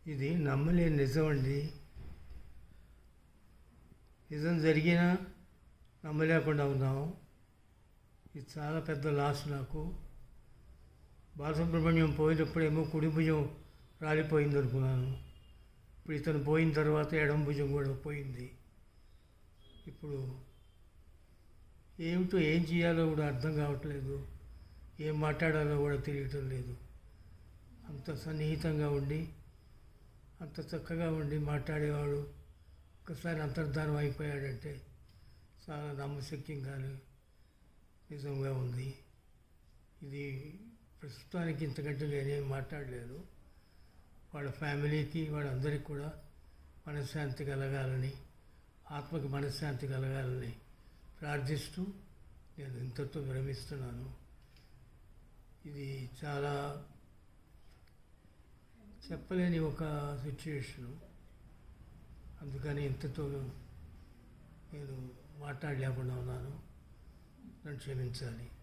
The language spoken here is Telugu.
ఇది నమ్మలేని నిజం అండి నిజం జరిగినా నమ్మలేకుండా ఉన్నాము ఇది చాలా పెద్ద లాస్ నాకు బాలసుబ్రహ్మణ్యం పోయినప్పుడేమో కుడి భుజం రాలిపోయింది అనుకున్నాను ఇప్పుడు ఇతను పోయిన తర్వాత ఎడమ భుజం కూడా పోయింది ఇప్పుడు ఏమిటో ఏం చేయాలో కూడా అర్థం కావట్లేదు ఏం మాట్లాడాలో కూడా తెలియటం లేదు అంత సన్నిహితంగా ఉండి అంత చక్కగా ఉండి మాట్లాడేవాడు ఒకసారి అంతర్ధానం అయిపోయాడంటే చాలా నమ్మశక్యంగాను నిజంగా ఉంది ఇది ప్రస్తుతానికి ఇంతకంటే నేనేం మాట్లాడలేదు వాళ్ళ ఫ్యామిలీకి వాళ్ళందరికీ కూడా మనశ్శాంతి కలగాలని ఆత్మకి మనశ్శాంతి కలగాలని ప్రార్థిస్తూ నేను ఇంతతో విరమిస్తున్నాను ఇది చాలా చెప్పలేని ఒక సిచ్యుయేషను అందుకని ఇంతతో నేను మాట్లాడలేకుండా ఉన్నాను నన్ను క్షమించాలి